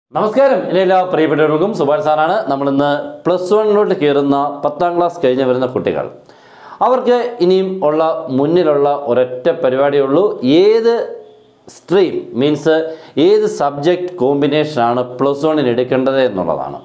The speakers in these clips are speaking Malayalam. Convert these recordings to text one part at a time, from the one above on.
നമസ്കാരം എൻ്റെ എല്ലാ പ്രിയപ്പെട്ടവർക്കും സുഭാഷ് സാറാണ് നമ്മളിന്ന് പ്ലസ് വണ്ണിലോട്ട് കയറുന്ന പത്താം ക്ലാസ് കഴിഞ്ഞ് വരുന്ന കുട്ടികൾ അവർക്ക് ഇനിയും ഉള്ള മുന്നിലുള്ള ഒരൊറ്റ പരിപാടിയേ ഉള്ളൂ ഏത് സ്ട്രീം മീൻസ് ഏത് സബ്ജക്റ്റ് കോമ്പിനേഷനാണ് പ്ലസ് വണ്ണിന് എടുക്കേണ്ടത് എന്നുള്ളതാണ്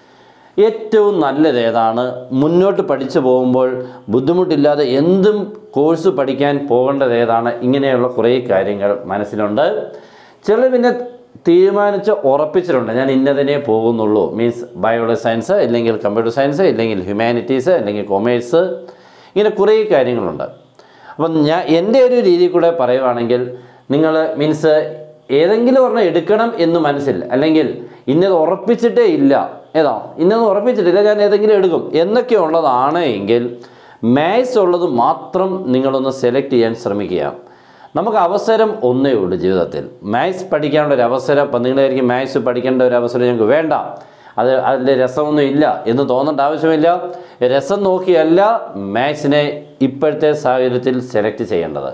ഏറ്റവും നല്ലത് ഏതാണ് മുന്നോട്ട് പഠിച്ചു പോകുമ്പോൾ ബുദ്ധിമുട്ടില്ലാതെ എന്തും കോഴ്സ് പഠിക്കാൻ പോകേണ്ടത് ഏതാണ് ഇങ്ങനെയുള്ള കുറേ കാര്യങ്ങൾ മനസ്സിലുണ്ട് ചിലർ പിന്നെ തീരുമാനിച്ച് ഉറപ്പിച്ചിട്ടുണ്ട് ഞാൻ ഇന്നതിനെ പോകുന്നുള്ളൂ മീൻസ് ബയോളജി സയൻസ് ഇല്ലെങ്കിൽ കമ്പ്യൂട്ടർ സയൻസ് ഇല്ലെങ്കിൽ ഹ്യൂമാനിറ്റീസ് അല്ലെങ്കിൽ കൊമേഴ്സ് ഇങ്ങനെ കുറേ കാര്യങ്ങളുണ്ട് അപ്പം ഞാൻ എൻ്റെ ഒരു രീതിയിൽ കൂടെ പറയുവാണെങ്കിൽ നിങ്ങൾ മീൻസ് ഏതെങ്കിലും ഒരെണ്ണം എടുക്കണം എന്ന് മനസ്സിൽ അല്ലെങ്കിൽ ഇന്നത് ഉറപ്പിച്ചിട്ടേ ഇല്ല ഏതാ ഇന്നത് ഉറപ്പിച്ചിട്ടില്ല ഞാൻ ഏതെങ്കിലും എടുക്കും എന്നൊക്കെ ഉള്ളതാണ് എങ്കിൽ മാത്സ് ഉള്ളത് മാത്രം നിങ്ങളൊന്ന് സെലക്ട് ചെയ്യാൻ ശ്രമിക്കുക നമുക്ക് അവസരം ഒന്നേ ഉള്ളൂ ജീവിതത്തിൽ മാത്സ് പഠിക്കാനുള്ള ഒരു അവസരം ഇപ്പം നിങ്ങളായിരിക്കും മാത്സ് പഠിക്കേണ്ട ഒരു അവസരം ഞങ്ങൾക്ക് വേണ്ട അത് അതിൽ രസമൊന്നും ഇല്ല എന്ന് തോന്നേണ്ട ആവശ്യമില്ല രസം നോക്കിയല്ല മാത്സിനെ ഇപ്പോഴത്തെ സാഹചര്യത്തിൽ സെലക്ട് ചെയ്യേണ്ടത്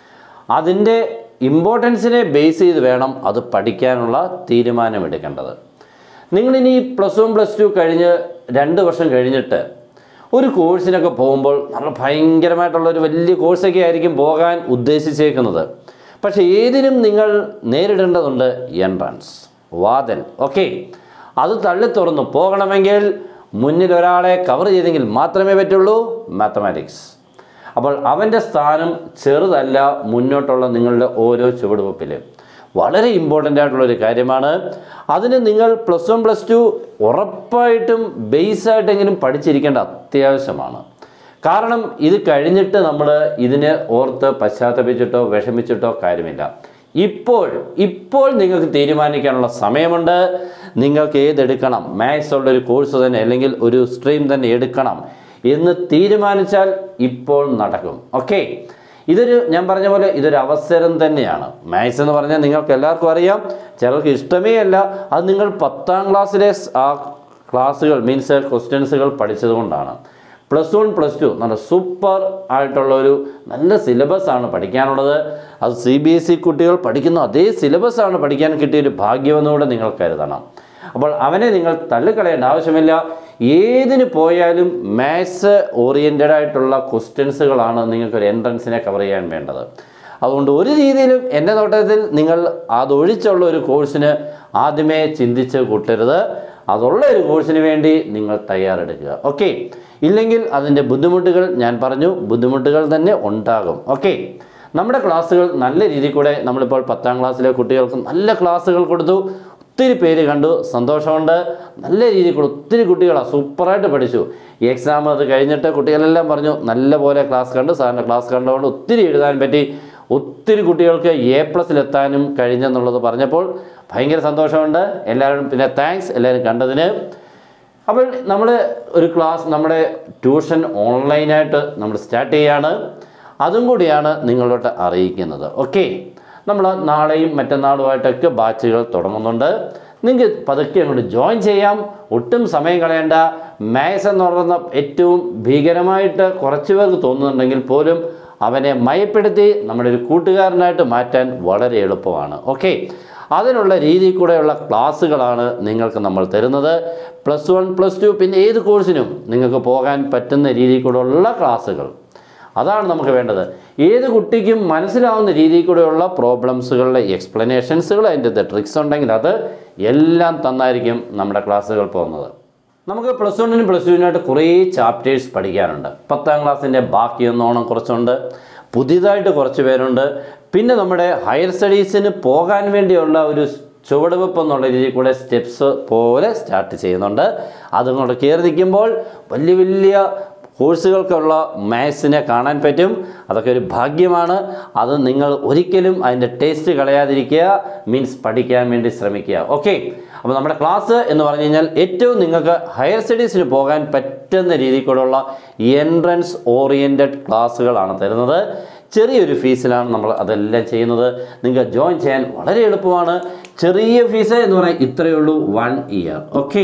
അതിൻ്റെ ഇമ്പോർട്ടൻസിനെ ബേസ് ചെയ്ത് വേണം അത് പഠിക്കാനുള്ള തീരുമാനമെടുക്കേണ്ടത് നിങ്ങളിനി പ്ലസ് വൺ പ്ലസ് ടു കഴിഞ്ഞ് രണ്ട് വർഷം കഴിഞ്ഞിട്ട് ഒരു കോഴ്സിനൊക്കെ പോകുമ്പോൾ നല്ല ഭയങ്കരമായിട്ടുള്ള ഒരു വലിയ കോഴ്സൊക്കെ ആയിരിക്കും പോകാൻ ഉദ്ദേശിച്ചേക്കുന്നത് പക്ഷേ ഏതിനും നിങ്ങൾ നേരിടേണ്ടതുണ്ട് എൻട്രൻസ് വാതൽ ഓക്കെ അത് തള്ളി തുറന്നു പോകണമെങ്കിൽ മുന്നിൽ ഒരാളെ കവർ ചെയ്തെങ്കിൽ മാത്രമേ പറ്റുള്ളൂ മാത്തമാറ്റിക്സ് അപ്പോൾ അവൻ്റെ സ്ഥാനം ചെറുതല്ല മുന്നോട്ടുള്ള നിങ്ങളുടെ ഓരോ ചുവടുവെപ്പിലും വളരെ ഇമ്പോർട്ടൻ്റ് ആയിട്ടുള്ള ഒരു കാര്യമാണ് അതിന് നിങ്ങൾ പ്ലസ് വൺ പ്ലസ് ടു ഉറപ്പായിട്ടും ബേസായിട്ടെങ്കിലും പഠിച്ചിരിക്കേണ്ട അത്യാവശ്യമാണ് കാരണം ഇത് കഴിഞ്ഞിട്ട് നമ്മൾ ഇതിനെ ഓർത്ത് പശ്ചാത്തപിച്ചിട്ടോ വിഷമിച്ചിട്ടോ കാര്യമില്ല ഇപ്പോൾ ഇപ്പോൾ നിങ്ങൾക്ക് തീരുമാനിക്കാനുള്ള സമയമുണ്ട് നിങ്ങൾക്ക് ഏതെടുക്കണം മാത്സ് ഉള്ള ഒരു കോഴ്സ് തന്നെ അല്ലെങ്കിൽ ഒരു സ്ട്രീം തന്നെ എടുക്കണം എന്ന് തീരുമാനിച്ചാൽ ഇപ്പോൾ നടക്കും ഓക്കെ ഇതൊരു ഞാൻ പറഞ്ഞ പോലെ ഇതൊരു അവസരം തന്നെയാണ് മാത്സ് എന്ന് പറഞ്ഞാൽ നിങ്ങൾക്ക് എല്ലാവർക്കും അറിയാം ചിലർക്ക് ഇഷ്ടമേ അല്ല അത് നിങ്ങൾ പത്താം ക്ലാസ്സിലെ സ് ആ ക്ലാസ്സുകൾ മീൻസ് ക്വസ്റ്റ്യൻസുകൾ പഠിച്ചതുകൊണ്ടാണ് പ്ലസ് വൺ പ്ലസ് ടു നല്ല സൂപ്പർ ആയിട്ടുള്ള ഒരു നല്ല സിലബസ് ആണ് പഠിക്കാനുള്ളത് അത് സി ബി എസ് ഇ കുട്ടികൾ പഠിക്കുന്ന അതേ സിലബസ് ആണ് പഠിക്കാൻ കിട്ടിയ ഒരു ഭാഗ്യമെന്നുകൂടെ നിങ്ങൾ കരുതണം അപ്പോൾ അവനെ നിങ്ങൾ തള്ളിക്കളയേണ്ട ആവശ്യമില്ല ഏതിന് പോയാലും മാത്സ് ഓറിയൻറ്റഡ് ആയിട്ടുള്ള ക്വസ്റ്റ്യൻസുകളാണ് നിങ്ങൾക്ക് ഒരു എൻട്രൻസിനെ കവർ ചെയ്യാൻ വേണ്ടത് അതുകൊണ്ട് ഒരു രീതിയിലും എൻ്റെ നോട്ടത്തിൽ നിങ്ങൾ അതൊഴിച്ചുള്ള ഒരു കോഴ്സിന് ആദ്യമേ ചിന്തിച്ച് കൂട്ടരുത് അതുള്ള ഒരു കോഴ്സിന് വേണ്ടി നിങ്ങൾ തയ്യാറെടുക്കുക ഓക്കെ ഇല്ലെങ്കിൽ അതിൻ്റെ ബുദ്ധിമുട്ടുകൾ ഞാൻ പറഞ്ഞു ബുദ്ധിമുട്ടുകൾ തന്നെ ഉണ്ടാകും ഓക്കെ നമ്മുടെ ക്ലാസ്സുകൾ നല്ല രീതിയിൽ കൂടെ നമ്മളിപ്പോൾ പത്താം ക്ലാസ്സിലെ കുട്ടികൾക്ക് നല്ല ക്ലാസ്സുകൾ കൊടുത്തു ഒത്തിരി പേര് കണ്ടു സന്തോഷമുണ്ട് നല്ല രീതിയിൽ കൂടെ ഒത്തിരി കുട്ടികളാണ് സൂപ്പറായിട്ട് പഠിച്ചു ഈ എക്സാം അത് കഴിഞ്ഞിട്ട് കുട്ടികളെല്ലാം പറഞ്ഞു നല്ല പോലെ ക്ലാസ് കണ്ടു സാറിൻ്റെ ക്ലാസ് കണ്ടുകൊണ്ട് ഒത്തിരി എഴുതാൻ പറ്റി ഒത്തിരി കുട്ടികൾക്ക് എ പ്ലസിലെത്താനും കഴിഞ്ഞെന്നുള്ളത് പറഞ്ഞപ്പോൾ ഭയങ്കര സന്തോഷമുണ്ട് എല്ലാവരും പിന്നെ താങ്ക്സ് എല്ലാവരും കണ്ടതിന് അപ്പോൾ നമ്മൾ ഒരു ക്ലാസ് നമ്മുടെ ട്യൂഷൻ ഓൺലൈനായിട്ട് നമ്മൾ സ്റ്റാർട്ട് ചെയ്യാണ് അതും കൂടിയാണ് നിങ്ങളോട്ട് അറിയിക്കുന്നത് ഓക്കെ നമ്മൾ നാളെയും മറ്റന്നാളുമായിട്ടൊക്കെ ബാച്ചുകൾ തുടങ്ങുന്നുണ്ട് നിങ്ങൾക്ക് പതുക്കെ അങ്ങോട്ട് ജോയിൻ ചെയ്യാം ഒട്ടും സമയം കളയേണ്ട മാത്സ് എന്ന് പറയുന്ന ഏറ്റവും ഭീകരമായിട്ട് കുറച്ച് പേർക്ക് തോന്നുന്നുണ്ടെങ്കിൽ പോലും അവനെ മയപ്പെടുത്തി നമ്മുടെ ഒരു കൂട്ടുകാരനായിട്ട് മാറ്റാൻ വളരെ എളുപ്പമാണ് ഓക്കെ അതിനുള്ള രീതിയിൽ കൂടെയുള്ള ക്ലാസ്സുകളാണ് നിങ്ങൾക്ക് നമ്മൾ തരുന്നത് പ്ലസ് വൺ പ്ലസ് ടു പിന്നെ ഏത് കോഴ്സിനും നിങ്ങൾക്ക് പോകാൻ പറ്റുന്ന രീതിയിൽ കൂടെയുള്ള ക്ലാസ്സുകൾ അതാണ് നമുക്ക് വേണ്ടത് ഏത് കുട്ടിക്കും മനസ്സിലാവുന്ന രീതിയിൽ കൂടെയുള്ള പ്രോബ്ലംസുകളുടെ എക്സ്പ്ലനേഷൻസുകൾ അതിൻ്റെ ട്രിക്സ് ഉണ്ടെങ്കിൽ അത് എല്ലാം തന്നായിരിക്കും നമ്മുടെ ക്ലാസ്സുകൾ പോകുന്നത് നമുക്ക് പ്ലസ് വണ്ണിനും പ്ലസ് ടുവിനായിട്ട് കുറേ ചാപ്റ്റേഴ്സ് പഠിക്കാനുണ്ട് പത്താം ക്ലാസ്സിൻ്റെ ബാക്കിയൊന്നോണം കുറച്ചുണ്ട് പുതിയതായിട്ട് കുറച്ച് പേരുണ്ട് പിന്നെ നമ്മുടെ ഹയർ സ്റ്റഡീസിന് പോകാൻ വേണ്ടിയുള്ള ഒരു ചുവടുവെപ്പ് എന്നുള്ള രീതിയിൽ കൂടെ സ്റ്റെപ്സ് പോലെ സ്റ്റാർട്ട് ചെയ്യുന്നുണ്ട് അതും കൂടെ കയറി നിൽക്കുമ്പോൾ വലിയ വലിയ കോഴ്സുകൾക്കുള്ള മാത്സിനെ കാണാൻ പറ്റും അതൊക്കെ ഒരു ഭാഗ്യമാണ് അത് നിങ്ങൾ ഒരിക്കലും അതിൻ്റെ ടേസ്റ്റ് കളയാതിരിക്കുക മീൻസ് പഠിക്കാൻ വേണ്ടി ശ്രമിക്കുക ഓക്കെ അപ്പോൾ നമ്മുടെ ക്ലാസ് എന്ന് പറഞ്ഞു കഴിഞ്ഞാൽ ഏറ്റവും നിങ്ങൾക്ക് ഹയർ സ്റ്റഡീസിന് പോകാൻ പറ്റുന്ന രീതിയിൽ കൂടെയുള്ള എൻട്രൻസ് ഓറിയൻറ്റഡ് ക്ലാസ്സുകളാണ് തരുന്നത് ചെറിയൊരു ഫീസിലാണ് നമ്മൾ അതെല്ലാം ചെയ്യുന്നത് നിങ്ങൾക്ക് ജോയിൻ ചെയ്യാൻ വളരെ എളുപ്പമാണ് ചെറിയ ഫീസ് എന്ന് പറയാൻ ഇത്രയേ ഉള്ളൂ വൺ ഇയർ ഓക്കെ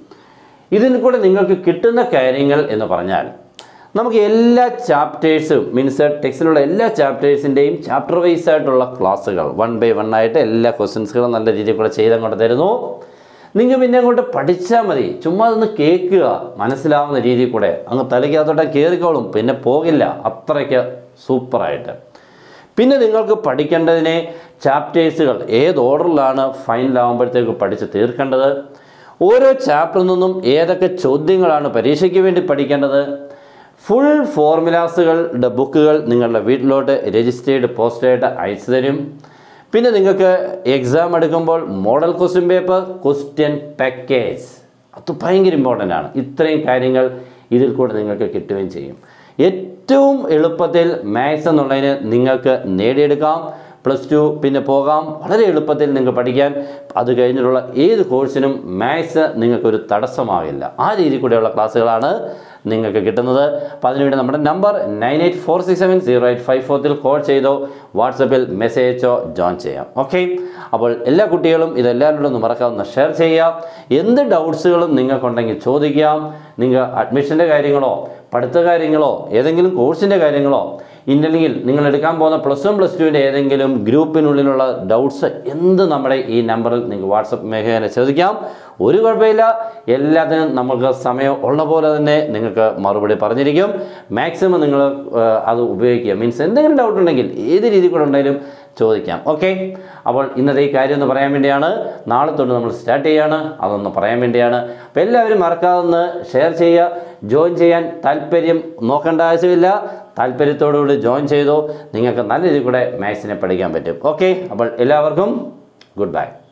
ഇതിൽ കൂടെ നിങ്ങൾക്ക് കിട്ടുന്ന കാര്യങ്ങൾ എന്ന് പറഞ്ഞാൽ നമുക്ക് എല്ലാ ചാപ്റ്റേഴ്സും മീൻസ് ടെക്സ്റ്റിലുള്ള എല്ലാ ചാപ്റ്റേഴ്സിൻ്റെയും ചാപ്റ്റർ വൈസ് ആയിട്ടുള്ള ക്ലാസ്സുകൾ വൺ ബൈ വൺ ആയിട്ട് എല്ലാ ക്വസ്റ്റ്യൻസുകളും നല്ല രീതിയിൽ കൂടെ ചെയ്തങ്ങോട്ട് തരുന്നു നിങ്ങൾ പിന്നെ അങ്ങോട്ട് പഠിച്ചാൽ മതി ചുമ്മാ അതൊന്ന് കേൾക്കുക മനസ്സിലാവുന്ന രീതിയിൽ കൂടെ അങ്ങ് തലയ്ക്കകത്തോട്ട് കയറിക്കോളും പിന്നെ പോകില്ല അത്രയ്ക്ക് സൂപ്പറായിട്ട് പിന്നെ നിങ്ങൾക്ക് പഠിക്കേണ്ടതിനെ ചാപ്റ്റേഴ്സുകൾ ഏത് ഓർഡറിലാണ് ഫൈനലാകുമ്പോഴത്തേക്ക് പഠിച്ച് തീർക്കേണ്ടത് ഓരോ ചാപ്റ്ററിൽ നിന്നും ഏതൊക്കെ ചോദ്യങ്ങളാണ് പരീക്ഷയ്ക്ക് വേണ്ടി പഠിക്കേണ്ടത് ഫുൾ ഫോർമുലാസുകളുടെ ബുക്കുകൾ നിങ്ങളുടെ വീട്ടിലോട്ട് രജിസ്റ്റേർഡ് പോസ്റ്റായിട്ട് അയച്ചു തരും പിന്നെ നിങ്ങൾക്ക് എക്സാം എടുക്കുമ്പോൾ model question paper question package അത് ഭയങ്കര ഇമ്പോർട്ടൻ്റ് ആണ് ഇത്രയും കാര്യങ്ങൾ ഇതിൽ കൂടെ നിങ്ങൾക്ക് കിട്ടുകയും ചെയ്യും ഏറ്റവും എളുപ്പത്തിൽ മാത്സ് എന്നുള്ളതിന് നിങ്ങൾക്ക് നേടിയെടുക്കാം പ്ലസ് ടു പിന്നെ പോകാം വളരെ എളുപ്പത്തിൽ നിങ്ങൾക്ക് പഠിക്കാൻ അത് കഴിഞ്ഞിട്ടുള്ള ഏത് കോഴ്സിനും മാത്സ് നിങ്ങൾക്കൊരു തടസ്സമാകില്ല ആ രീതിയിൽ കൂടെയുള്ള ക്ലാസ്സുകളാണ് നിങ്ങൾക്ക് കിട്ടുന്നത് അപ്പോൾ അതിനുവേണ്ടി നമ്മുടെ number nine eight four six seven zero eight five ഫോർത്തിൽ കോൾ ചെയ്തോ വാട്സപ്പിൽ മെസ്സേജ് അയച്ചോ ജോയിൻ ചെയ്യാം ഓക്കെ അപ്പോൾ എല്ലാ കുട്ടികളും ഇതെല്ലാവരോടും ഒന്ന് മറക്കാവുന്ന ഷെയർ ചെയ്യുക എന്ത് ഡൗട്ട്സുകളും നിങ്ങൾക്കുണ്ടെങ്കിൽ ചോദിക്കാം നിങ്ങൾ അഡ്മിഷൻ്റെ കാര്യങ്ങളോ പഠിത്ത കാര്യങ്ങളോ ഏതെങ്കിലും കോഴ്സിൻ്റെ കാര്യങ്ങളോ ഇല്ലെങ്കിൽ നിങ്ങൾ എടുക്കാൻ പോകുന്ന പ്ലസ് വൺ പ്ലസ് ടുവിൻ്റെ ഏതെങ്കിലും ഗ്രൂപ്പിനുള്ളിലുള്ള ഡൗട്ട്സ് എന്ത് നമ്മുടെ ഈ നമ്പറിൽ നിങ്ങൾക്ക് വാട്സപ്പ് മേഖല ചോദിക്കാം ഒരു കുഴപ്പമില്ല എല്ലാത്തിനും നമുക്ക് സമയം ഉള്ള പോലെ തന്നെ നിങ്ങൾക്ക് മറുപടി പറഞ്ഞിരിക്കും മാക്സിമം നിങ്ങൾ അത് ഉപയോഗിക്കുക മീൻസ് എന്തെങ്കിലും ഡൗട്ട് ഉണ്ടെങ്കിൽ ഏത് രീതിയിൽ കൂടെ ഉണ്ടെങ്കിലും ചോദിക്കാം ഓക്കെ അപ്പോൾ ഇന്നത്തെ ഈ കാര്യം ഒന്ന് പറയാൻ വേണ്ടിയാണ് നാളെ തൊട്ട് നമ്മൾ സ്റ്റാർട്ട് ചെയ്യാണ് അതൊന്ന് പറയാൻ വേണ്ടിയാണ് അപ്പോൾ എല്ലാവരും മറക്കാതെ ഒന്ന് ഷെയർ ചെയ്യുക ജോയിൻ ചെയ്യാൻ താല്പര്യം നോക്കേണ്ട ആവശ്യമില്ല താല്പര്യത്തോടുകൂടി ജോയിൻ ചെയ്തോ നിങ്ങൾക്ക് നല്ല രീതിയിൽ കൂടെ മാത്സിനെ പഠിക്കാൻ പറ്റും ഓക്കെ അപ്പോൾ എല്ലാവർക്കും ഗുഡ് ബൈ